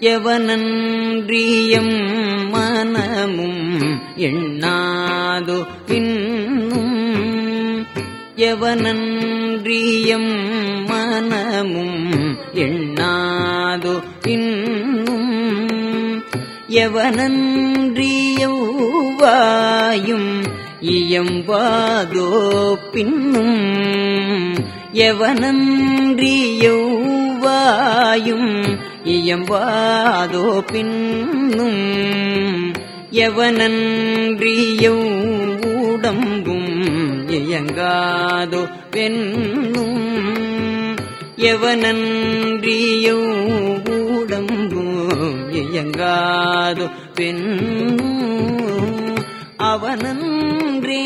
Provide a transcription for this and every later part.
எவனன்றியம் மனமும் எண்ணாதோ பின்னும் எவனன்றியம் மனமும் எண்ணாதோ பின்னும் எவனன்றியவாயும் இயம்பாதோ பின்னும் எவனன்றியவாயும் இயம்பாதோ பின்னும் எவனன்றியவ் உடம்பும் இயங்காதோ பெண்ணும் எவனன்றியவ் உடம்பும் இயங்காதோ பெண்ணும் அவனன்றே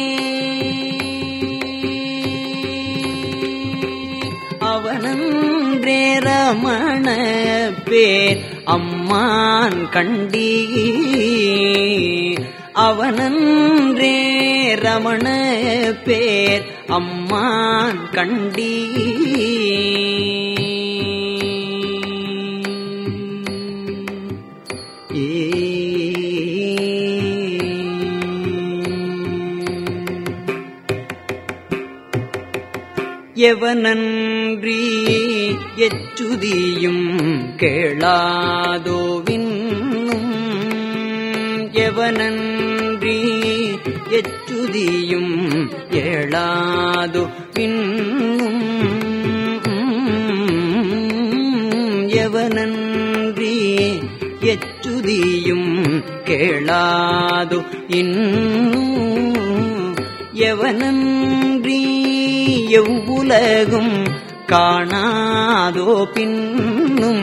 அவனன்றே ரமண பேர் அம்மான் கண்டீ அவனன்றே ரமண பேர் அம்மான் கண்டீ எவனன்றி எச்சுதியும் கேளாதோவின்னும் எவனன்றி எச்சுதியும் ஏளாதோ பின்னும் எவனன்றி எச்சுதியும் கேளாதோ இன்னும் எவனன்றி எவ்வுலகும் காணாதோ பின்னும்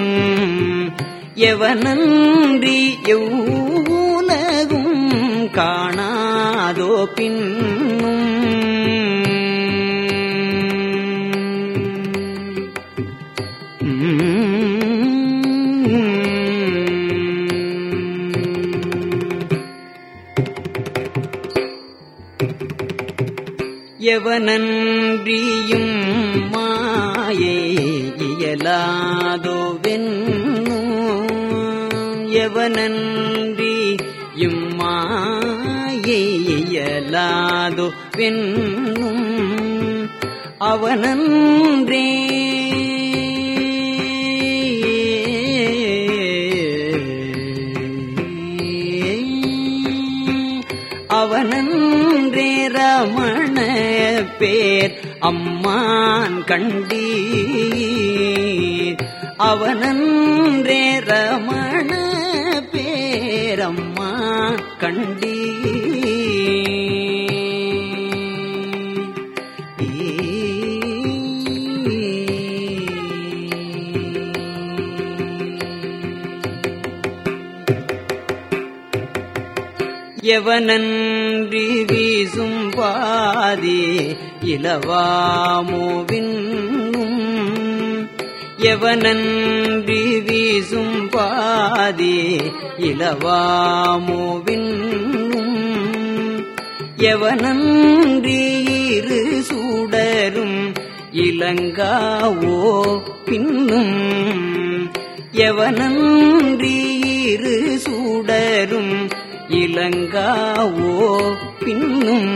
எவனன்றி எவ்வுலகும் காணாதோ பின்னும் எவனன்றியும் மாயே இயலாதோ வென்னும் எவனன்றி இம்மாயை இயலாதோ வென்னும் அவனன்றே அவனன்றே ரமண பேர் அம்மான் கண்டீர் அவனன்றே ரமண பேரம்மான் எவனன்றி வீசும் பாதி இலவாமோவின்னும் எவனன்றி வீசும் பாதி இலவாமோவின்னும் எவனன்றி இரு சூடரும் இலங்காவோ பின்னும் எவனன்றி இரு சூடரும் இலங்காவோ பின்னும்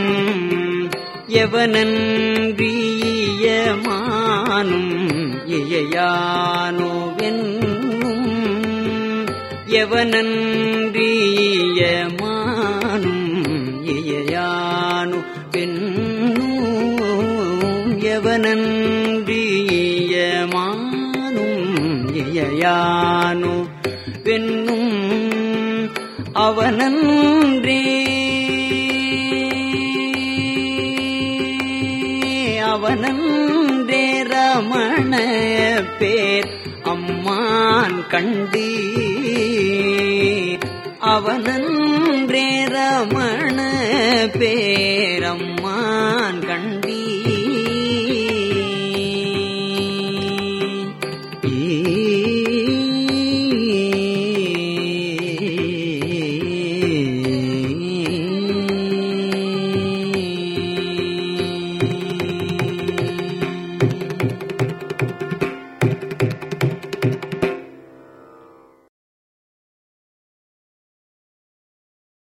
எவனன்றியமானும் இயையானோ வென்னும் எவனன்றியமானும் இயையானோ பெண்ணும் எவனன்றியமானும் இயையானோ பெண்ணும் அவனன்றே அவனன்றே ரமண பேர் அம்மான் கண்டீர் அவனன்றே ரமண பேரம்மா